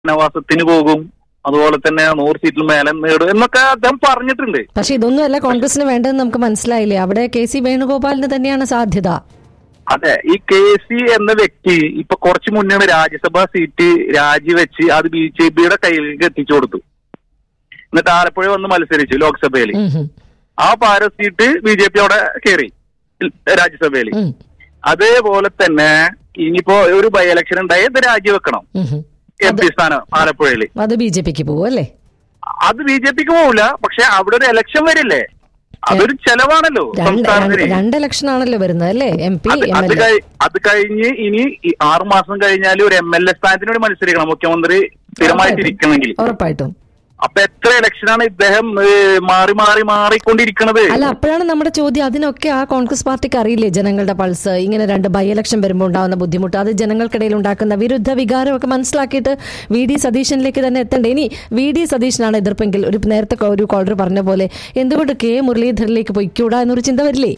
ജനവാസത്തിന് പോകും അതുപോലെ തന്നെ നൂറ് സീറ്റിൽ മേലെ നേടും എന്നൊക്കെ അദ്ദേഹം പറഞ്ഞിട്ടുണ്ട് പക്ഷെ ഇതൊന്നും അല്ല കോൺഗ്രസിന് വേണ്ടതെന്ന് നമുക്ക് മനസ്സിലായില്ലേ അവിടെ കെ സി വേണുഗോപാലിന് തന്നെയാണ് സാധ്യത അതെ ഈ കെ സി എന്ന വ്യക്തി ഇപ്പൊ കുറച്ചു മുന്നേ രാജ്യസഭാ സീറ്റ് രാജിവെച്ച് അത് ബി ജെ പിയുടെ കയ്യിലേക്ക് എത്തിച്ചു കൊടുത്തു എന്നിട്ട് ആലപ്പുഴ വന്ന് മത്സരിച്ചു ലോക്സഭയിൽ ഉം ഹും. ആ പാര സീറ്റ് ബി ജെ പി അവിടെ കയറി രാജ്യസഭയിൽ ഉം. അതേപോലെ തന്നെ ഇനിയിപ്പോ ഒരു ബൈ ഇലക്ഷൻ ഉണ്ടായി ഇത് രാജിവെക്കണം ഉം ഹും. എം പി സ്ഥാനം ആലപ്പുഴയിൽ അത് ബി ജെ പിക്ക് പോകും അല്ലേ അത് ബി ജെ പിക്ക് പോകില്ല പക്ഷെ അവിടെ ഒരു ഇലക്ഷൻ വരില്ലേ അതൊരു ചെലവാണല്ലോ രണ്ട് രണ്ട് സംസ്ഥാനത്തിന് രണ്ട് ഇലക്ഷൻ ആണല്ലോ വരുന്നത് അല്ലേ എം പി അത് എം അത് എൽ എ കഴി- അത് കഴിഞ്ഞ് ഇനി ഈ ആറു മാസം കഴിഞ്ഞാൽ ഒരു എം എൽ എ സ്ഥാനത്തിന് വേണ്ടി മത്സരിക്കണം മുഖ്യമന്ത്രി സ്ഥിരമായിട്ടിരിക്കണമെങ്കിൽ ഉറപ്പായിട്ടും അപ്പൊ എത്ര ഇലക്ഷനാണ് ഇദ്ദേഹം ഏ, മാറി മാറി മാറിക്കൊണ്ടിരിക്കണത് അല്ല അപ്പോഴാണ് നമ്മുടെ ചോദ്യം അതിനൊക്കെ ആ കോൺഗ്രസ് പാർട്ടിക്ക് അറിയില്ലേ ജനങ്ങളുടെ പൾസ് ഇങ്ങനെ രണ്ട് ബൈ ഇലക്ഷൻ വരുമ്പോൾ ഉണ്ടാകുന്ന ബുദ്ധിമുട്ട് അത് ജനങ്ങൾക്കിടയിൽ ഉണ്ടാക്കുന്ന വിരുദ്ധ വികാരമൊക്കെ മനസ്സിലാക്കിയിട്ട് വി ഡി സതീശനിലേക്ക് തന്നെ എത്തണ്ടേ ഇനി വി ഡി സതീശനാണ് എതിർപ്പെങ്കിൽ ഒരു നേരത്തെ ഒരു കോളർ പറഞ്ഞ പോലെ എന്തുകൊണ്ട് കെ മുരളീധരനിലേക്ക് പൊയ്ക്കൂടാ എന്നൊരു ചിന്ത വരില്ലേ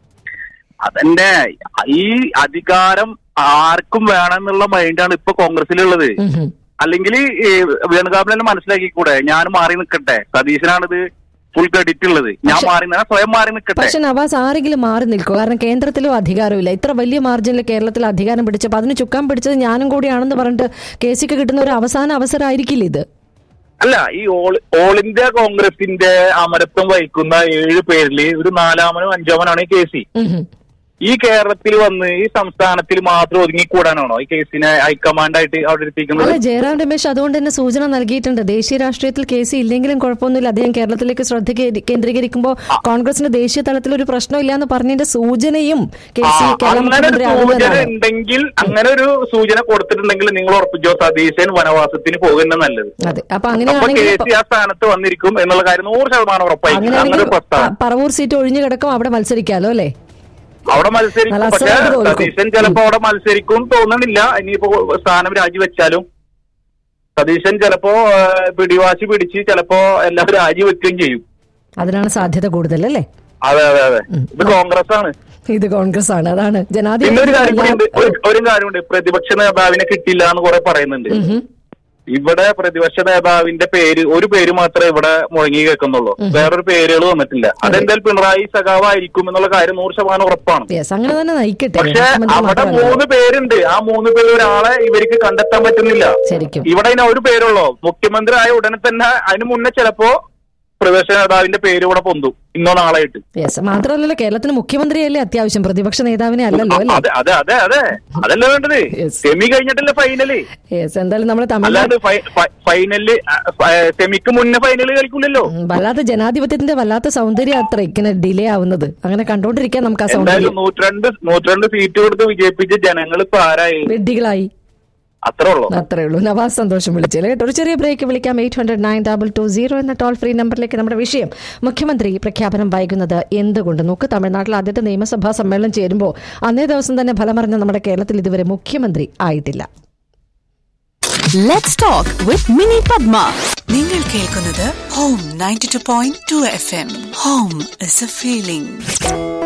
അതെന്റെ ഈ അധികാരം ആർക്കും വേണമെന്നുള്ള മൈൻഡാണ് ഇപ്പൊ കോൺഗ്രസിലുള്ളത് ഉം ഹും. അല്ലെങ്കിൽ വേണുഗോപാൽ തന്നെ മനസ്സിലാക്കിക്കൂടെ ഞാൻ മാറി നിൽക്കട്ടെ സതീശനാണിത് ഫുൾ ക്രെഡിറ്റ് ഉള്ളത് ഞാൻ മാറി നിന്നാ സ്വയം മാറി നിൽക്കട്ടെ പക്ഷെ നവാസ് ആരെങ്കിലും മാറി നിൽക്കും കാരണം കേന്ദ്രത്തിലും അധികാരമില്ല ഇത്ര വലിയ മാർജിനിൽ കേരളത്തിൽ അധികാരം പിടിച്ചപ്പോൾ അതിന് ചുക്കാൻ പിടിച്ചത് ഞാനും കൂടിയാണെന്ന് പറഞ്ഞിട്ട് കെ സിക്ക് കിട്ടുന്ന ഒരു അവസാന അവസരമായിരിക്കില്ല ഇത് അല്ല ഈ ഓൾ ഓൾ ഇന്ത്യ കോൺഗ്രസിന്റെ അമരത്വം വഹിക്കുന്ന ഏഴ് പേരില് ഒരു നാലാമനോ അഞ്ചാമനാണ് ഈ കെ സി ഉം ഹും. ഈ കേരളത്തിൽ വന്ന് ഈ സംസ്ഥാനത്തിൽ മാത്രം ഒതുങ്ങിക്കൂടാനാണോ ഈ കേസിനെ ഹൈക്കമാൻഡായിട്ട് അവിടെ എത്തിക്കുന്നത് അല്ല ജയറാം രമേശ് അതുകൊണ്ട് തന്നെ സൂചന നൽകിയിട്ടുണ്ട് ദേശീയ രാഷ്ട്രീയത്തിൽ കെ സി ഇല്ലെങ്കിലും കുഴപ്പമൊന്നുമില്ല അദ്ദേഹം കേരളത്തിലേക്ക് ശ്രദ്ധ കേ- കേന്ദ്രീകരിക്കുമ്പോൾ കോൺഗ്രസിന് ദേശീയ തലത്തിൽ ഒരു പ്രശ്നമില്ല എന്ന് പറഞ്ഞതിന്റെ സൂചനയും കെ ആ, സി കേരള അങ്ങനെ ഒരു മുഖ്യമന്ത്രി സൂചന ആകുന്നതാണ് ഉണ്ടെങ്കിൽ അങ്ങനെ ഒരു സൂചന കൊടുത്തിട്ടുണ്ടെങ്കിൽ നിങ്ങൾ ഉറപ്പിച്ചോ സതീശൻ വനവാസത്തിന് പോകുന്ന നല്ലത് അതെ അപ്പൊ അപ്പൊ കെ അങ്ങനെയാണെങ്കിൽ സി ആ സ്ഥാനത്ത് വന്നിരിക്കും എന്നുള്ള കാര്യം നൂറ് ശതമാനം ഉറപ്പായിരിക്കും അങ്ങനെ അങ്ങനെയാണെങ്കിൽ ഒരു പ്രസ്താവന പ- പറവൂർ സീറ്റ് ഒഴിഞ്ഞു കിടക്കും അവിടെ മത്സരിക്കാലോ അല്ലേ അവിടെ മത്സരിക്കും നല്ല പക്ഷെ അസലായിട്ട് തോൽക്കും. സതീശൻ ചിലപ്പോ അവിടെ മത്സരിക്കും തോന്നണില്ല ഇനിയിപ്പോ സ്ഥാനം രാജിവെച്ചാലും സതീശൻ ചിലപ്പോ ആ, പിടിവാശി പിടിച്ച് ചിലപ്പോ എല്ലാം രാജിവെക്കുകയും ചെയ്യും അതിനാണ് സാധ്യത കൂടുതൽ അല്ലേ അതെ അതെ അതെ ഇത് കോൺഗ്രസ് ആണ് ഇത് കോൺഗ്രസ് ആണ് അതാണ് പിന്നെ ഒരു കാര്യം കൂടി ഉണ്ട് ജനാധിപത്യം ഒരു- ഒരു കാര്യമുണ്ട് പ്രതിപക്ഷ നേതാവിനെ കിട്ടില്ല എന്ന് കുറെ പറയുന്നുണ്ട് ഇവിടെ പ്രതിപക്ഷ നേതാവിന്റെ പേര് ഒരു പേര് മാത്രമേ ഇവിടെ മുഴങ്ങി കേൾക്കുന്നുള്ളൂ വേറൊരു പേരുകൾ വന്നിട്ടില്ല അതെന്തായാലും പിണറായി സഖാവായിരിക്കും എന്നുള്ള കാര്യം നൂറ് ശതമാനം ഉറപ്പാണ് യെസ് അങ്ങനെ തന്നെ നയിക്കട്ടെ പക്ഷെ മുഖ്യമന്ത്രി അവിടെ മാത്രമല്ല. മൂന്ന് പേരുണ്ട് ആ മൂന്ന് പേര് ഒരാളെ ഇവർക്ക് കണ്ടെത്താൻ പറ്റുന്നില്ല ശരിക്കും ഇവിടെ അതിന് ഒരു പേരുള്ളൂ മുഖ്യമന്ത്രി ആയ ഉടനെ തന്നെ അതിന് മുന്നേ ചിലപ്പോ പ്രതിപക്ഷ നേതാവിന്റെ പേര് ഇവിടെ പൊന്തും ഇന്നോ നാളായിട്ട് യെസ് മാത്രമല്ലല്ലോ കേരളത്തിന് മുഖ്യമന്ത്രിയല്ലേ അത്യാവശ്യം പ്രതിപക്ഷ നേതാവിനെ അല്ലല്ലോ അല്ലേ അതെ അതെ അതെ അതെ അതല്ലേ വേണ്ടത് Yes. സെമി കഴിഞ്ഞിട്ടല്ലേ ഫൈനല് യെസ് എന്തായാലും നമ്മൾ തമിഴ്നാട് അല്ലാണ്ട് ഫൈ- ഫൈ- ഫൈനലില് ആ, ഫ- സെമിക്ക് മുന്നേ ഫൈനല് കളിക്കൂലല്ലോ ഉം, വല്ലാത്ത ജനാധിപത്യത്തിന്റെ വല്ലാത്ത സൗന്ദര്യം അത്ര ഇങ്ങനെ ഡിലേ ആവുന്നത് അങ്ങനെ കണ്ടോണ്ടിരിക്കാൻ നമുക്ക് ആ സൗന്ദര്യം എന്തായാലും നൂറ്റിരണ്ട് നൂറ്റിരണ്ട് സീറ്റ് കൊടുത്ത് വിജയിപ്പിച്ച് ജനങ്ങൾ ഇപ്പൊ ആരായി വെഡ്ഡികളായി അത്രേ ഉള്ളൂ അത്രേ ഉള്ളൂ നവാസ് സന്തോഷം വിളിച്ചില്ല കേട്ടോ ഒരു ചെറിയ ബ്രേക്ക് വിളിക്കാം eight hundred nine double two zero എന്ന ടോൾ ഫ്രീ നമ്പറിലേക്ക് നമ്മുടെ വിഷയം മുഖ്യമന്ത്രി പ്രഖ്യാപനം വൈകുന്നത് എന്തുകൊണ്ട് നോക്ക് തമിഴ്നാട്ടിൽ ആദ്യത്തെ നിയമസഭാ സമ്മേളനം ചേരുമ്പോൾ അന്നേ ദിവസം തന്നെ ഫലമറിഞ്ഞ നമ്മുടെ കേരളത്തിൽ ഇതുവരെ മുഖ്യമന്ത്രി ആയിട്ടില്ല Let's talk with Mini Padma. നിങ്ങൾ കേൾക്കുന്നത് home ninety two point two F M home is a feeling